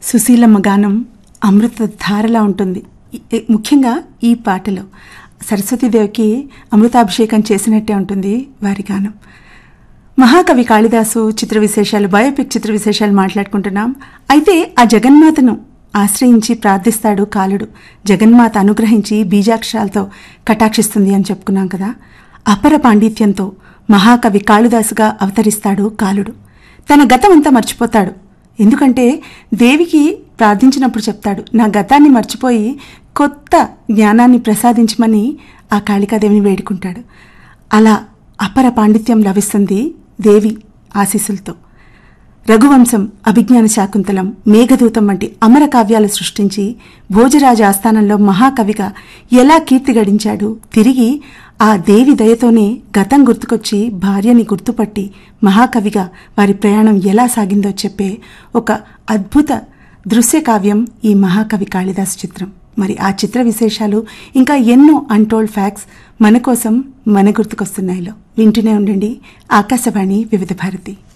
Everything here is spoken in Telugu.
సుశీలమ్మ గానం అమృత ధారలా ఉంటుంది ఈ- ఈ- ముఖ్యంగా ఈ పాటలో సరస్వతీదేవికి అమృతాభిషేకం చేసినట్టే ఉంటుంది వారి గానం మహాకవి కాళిదాసు చిత్ర విశేషాలు బయోపిక్ చిత్ర విశేషాలు మాట్లాడుకుంటున్నాం అయితే ఆ జగన్మాతను ఆశ్రయించి ప్రార్థిస్తాడు కాలుడు జగన్మాత అనుగ్రహించి బీజాక్షరాలతో కటాక్షిస్తుంది అని చెప్పుకున్నాం కదా అపర పాండిత్యంతో మహాకవి కాళిదాసుగా అవతరిస్తాడు కాలుడు తన గతం అంతా మర్చిపోతాడు ఎందుకంటే దేవికి ప్రార్థించినప్పుడు చెప్తాడు నా గతాన్ని మర్చిపోయి కొత్త జ్ఞానాన్ని ప్రసాదించమని ఆ కాళికాదేవిని వేడుకుంటాడు అలా అపర పాండిత్యం లభిస్తుంది దేవి ఆశీస్సులతో రఘువంశం అభిజ్ఞాన శాకుంతలం మేఘదూతం వంటి అమర కావ్యాలు సృష్టించి భోజరాజు ఆస్థానంలో మహాకవిగా ఎలా కీర్తి గడించాడు తిరిగి ఆ దేవి దయతోనే గతం గుర్తుకొచ్చి భార్యని గుర్తుపట్టి మహాకవిగా వారి ప్రయాణం ఎలా సాగిందో చెప్పే ఒక అద్భుత దృశ్య కావ్యం ఈ మహాకవి కాళిదాస్ చిత్రం మరి ఆ చిత్ర విశేషాలు ఇంకా ఎన్నో అన్టోల్డ్ ఫ్యాక్ట్స్ మన కోసం మన గుర్తుకొస్తున్నాయిలో వింటూనే ఉండండి ఆకాశవాణి వివిధ భారతి